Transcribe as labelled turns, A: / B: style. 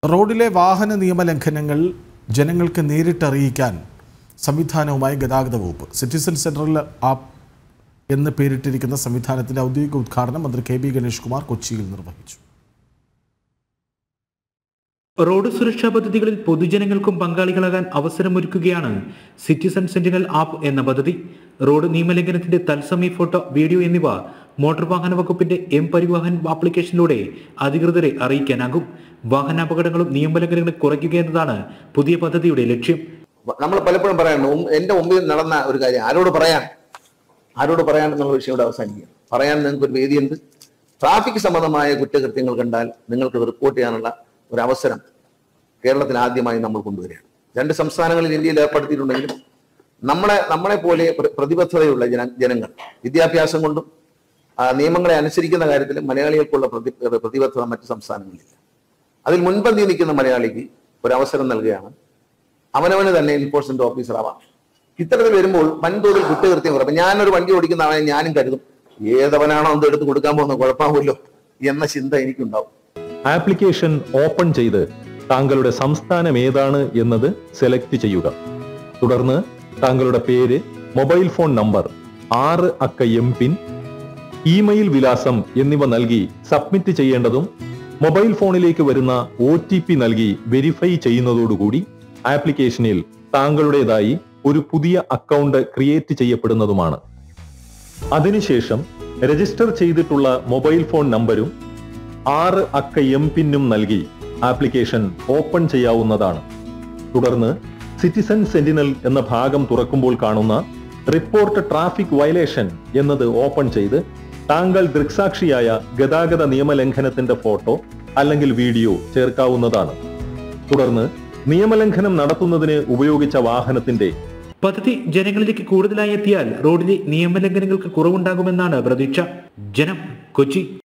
A: റോഡിലെ വാഹന നിയമലംഘനങ്ങൾ ജനങ്ങൾക്ക് നേരിട്ടറിയിക്കാൻ സംവിധാനവുമായി ഗതാഗത വകുപ്പ് സിറ്റിസൺ സെൻട്രൽ ആപ്പ് എന്ന് പേരിട്ടിരിക്കുന്ന സംവിധാനത്തിന്റെ ഔദ്യോഗിക ഉദ്ഘാടനം മന്ത്രി കെ ബി ഗണേഷ് കുമാർ കൊച്ചിയിൽ നിർവഹിച്ചു
B: റോഡ് സുരക്ഷാ പദ്ധതികളിൽ പൊതുജനങ്ങൾക്കും പങ്കാളികളാകാൻ അവസരമൊരുക്കുകയാണ് സിറ്റിസൺ സെന്റിനൽ ആപ്പ് എന്ന പദ്ധതി റോഡ് നിയമലംഘനത്തിന്റെ തത്സമയ ഫോട്ടോ വീഡിയോ എന്നിവ മോട്ടോർ വാഹന വകുപ്പിന്റെ എം പരിവാഹൻ ആപ്ലിക്കേഷനിലൂടെ അധികൃതരെ അറിയിക്കാനാകും വാഹനാപകടങ്ങളും നിയമലംഘനങ്ങളും കുറയ്ക്കുക എന്നതാണ് പുതിയ പദ്ധതിയുടെ ലക്ഷ്യം
C: നമ്മൾ പലപ്പോഴും പറയാറുണ്ട് ഉം- എന്റെ മുമ്പിൽ നടന്ന ഒരു കാര്യം ആരോട് പറയാൻ ആരോട് പറയാൻ എന്നുള്ള വിഷയം ഇവിടെ അവസാനിക്കുക പറയാൻ നിങ്ങൾക്ക് ഒരു വേദിയുണ്ട് ട്രാഫിക് സംബന്ധമായ കുറ്റകൃത്യങ്ങൾ കണ്ടാൽ നിങ്ങൾക്ക് ഇത് റിപ്പോർട്ട് ചെയ്യാനുള്ള ഒരു അവസരം കേരളത്തിൽ ആദ്യമായി നമ്മൾ കൊണ്ടുവരികയാണ് രണ്ട് സംസ്ഥാനങ്ങളിൽ ഇന്ത്യയിൽ ഏർപ്പെടുത്തിയിട്ടുണ്ടെങ്കിലും നമ്മളെ നമ്മളെ പോലെ പ്ര- പ്രതിബദ്ധതയുള്ള ജന ജനങ്ങൾ വിദ്യാഭ്യാസം കൊണ്ടും ആ, നിയമങ്ങളെ അനുസരിക്കുന്ന കാര്യത്തിൽ മലയാളികൾക്കുള്ള പ്രതി പ്രതിബദ്ധത മറ്റ് സംസ്ഥാനങ്ങളിലില്ല അതിൽ മുൻപന്തി നിൽക്കുന്ന മലയാളിക്ക് ഒരു അവസരം നൽകുകയാണ് അവനവന് തന്നെ എൻഫോഴ്സ്മെന്റ് ഓഫീസർ ആവാം ഇത്തരത്തിൽ വരുമ്പോൾ വൻതോതിൽ കുറ്റകൃത്യം കുറയും ഞാനൊരു വണ്ടി ഓടിക്കുന്ന അവനെ ഞാനും കരുതും ഏതവനാണോ അത് എടുത്ത് കൊടുക്കാൻ പോകുന്ന കുഴപ്പമാവുമല്ലോ എന്ന ചിന്ത എനിക്കുണ്ടാവും
D: ആപ്ലിക്കേഷൻ ഓപ്പൺ ചെയ്ത് താങ്കളുടെ സംസ്ഥാനം ഏതാണ് എന്നത് സെലക്ട് ചെയ്യുക തുടർന്ന് താങ്കളുടെ പേര് മൊബൈൽ ഫോൺ നമ്പർ ആറ് അക്ക എം പിൻ ഇമെയിൽ വിലാസം എന്നിവ നൽകി സബ്മിറ്റ് ചെയ്യേണ്ടതും മൊബൈൽ ഫോണിലേക്ക് വരുന്ന ഒ ടി പി നൽകി വെരിഫൈ ചെയ്യുന്നതോടുകൂടി ആപ്ലിക്കേഷനിൽ താങ്കളുടേതായി ഒരു പുതിയ അക്കൗണ്ട് ക്രിയേറ്റ് ചെയ്യപ്പെടുന്നതുമാണ് അതിനുശേഷം രജിസ്റ്റർ ചെയ്തിട്ടുള്ള മൊബൈൽ ഫോൺ നമ്പരും ആറ് അക്ക എം പിന്നും നൽകി ആപ്ലിക്കേഷൻ ഓപ്പൺ ചെയ്യാവുന്നതാണ് തുടർന്ന് സിറ്റിസൺ സെന്റിനൽ എന്ന ഭാഗം തുറക്കുമ്പോൾ കാണുന്ന റിപ്പോർട്ട് ട്രാഫിക് വയലേഷൻ എന്നത് ഓപ്പൺ ചെയ്ത് താങ്കൾ ദൃക്സാക്ഷിയായ ഗതാഗത നിയമലംഘനത്തിന്റെ ഫോട്ടോ അല്ലെങ്കിൽ വീഡിയോ ചേർക്കാവുന്നതാണ് തുടർന്ന് നിയമലംഘനം നടത്തുന്നതിന് ഉപയോഗിച്ച വാഹനത്തിന്റെ
B: പദ്ധതി ജനങ്ങളിലേക്ക് കൂടുതലായി എത്തിയാൽ റോഡിലെ നിയമലംഘനങ്ങൾക്ക് കുറവുണ്ടാകുമെന്നാണ് പ്രതീക്ഷ ജനം കൊച്ചി